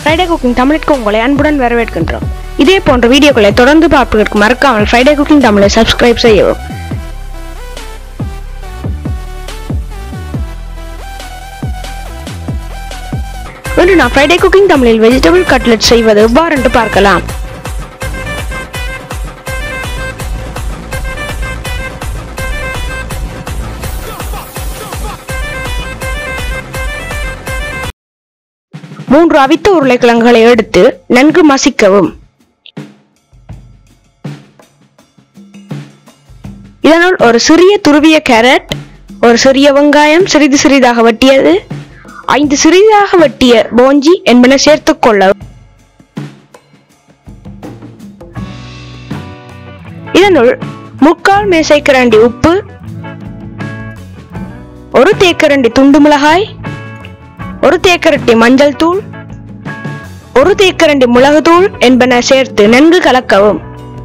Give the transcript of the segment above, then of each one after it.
Friday cooking தமிழுக்கு உங்களை அன்புடன் வரவேற்கின்றோம் இதே போன்ற வீடியோக்களை தொடர்ந்து பார்ப்பதற்கு மறக்காமல் ஃப்ரைடே குக்கிங் தமிழை சப்ஸ்கிரைப் செய்யவும் இன்று நான் ஃப்ரைடே குக்கிங் தமிழில் வெஜிடபிள் கட்லெட் செய்வது எவ்வாறு என்று பார்க்கலாம் மூன்று அவித்த உருளைக்கிழங்குகளை எடுத்து நன்கு மசிக்கவும் இதனுள் ஒரு சிறிய துருவிய கேரட் ஒரு சிறிய வெங்காயம் சிறிது சிறிதாக வெட்டியது ஐந்து சிறிதாக வெட்டிய போஞ்சி என்பன சேர்த்துக் கொள்ளவும் இதனுள் முக்கால் மேசைக்கரண்டி உப்பு ஒரு தேக்கரண்டி துண்டு மிளகாய் ஒரு தேக்கரண்டி மஞ்சள் தூள் ஒரு தேக்கரண்டி மிளகு தூள் என்பன சேர்த்து நன்கு கலக்கவும்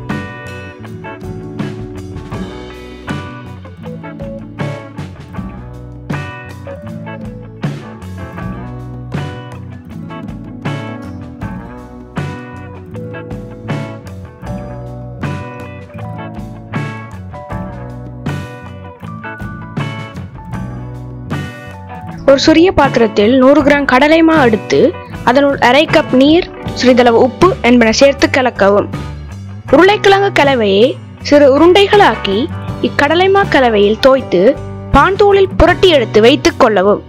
ஒரு சிறிய பாத்திரத்தில் நூறு கிராம் கடலை மா எடுத்து அதனுள் அரை கப் நீர் சிறிதளவு உப்பு என்பன சேர்த்து கலக்கவும் உருளைக்கிழங்கு கலவையை சிறு உருண்டைகளாக்கி இக்கடலை மா கலவையில் தோய்த்து பான்தூளில் புரட்டி எடுத்து வைத்துக் கொள்ளவும்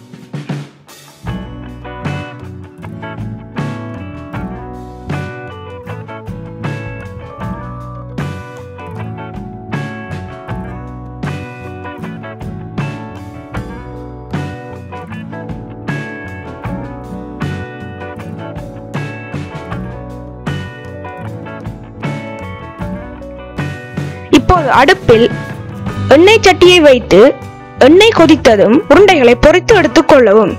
இப்போது அடுப்பில் எண்ணெய் சட்டியை வைத்து எண்ணெய் கொதித்ததும் உருண்டைகளை பொரித்து எடுத்துக் கொள்ளவும்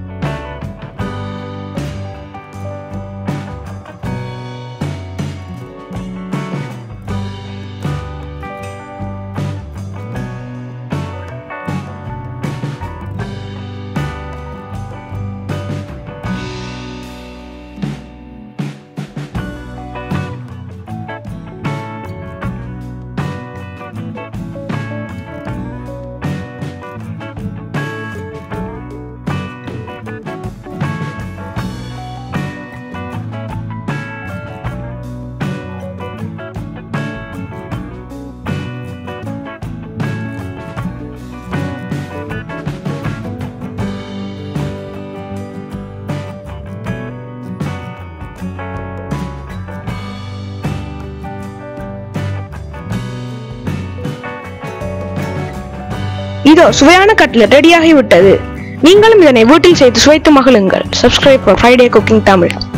இதோ சுவையான கட்லெட் ரெடியாகிவிட்டது நீங்களும் இதனை வீட்டில் செய்து சுவைத்து மகிழுங்கள் சப்ஸ்கிரைப் ஃப்ரைடே குக்கிங் தமிழ்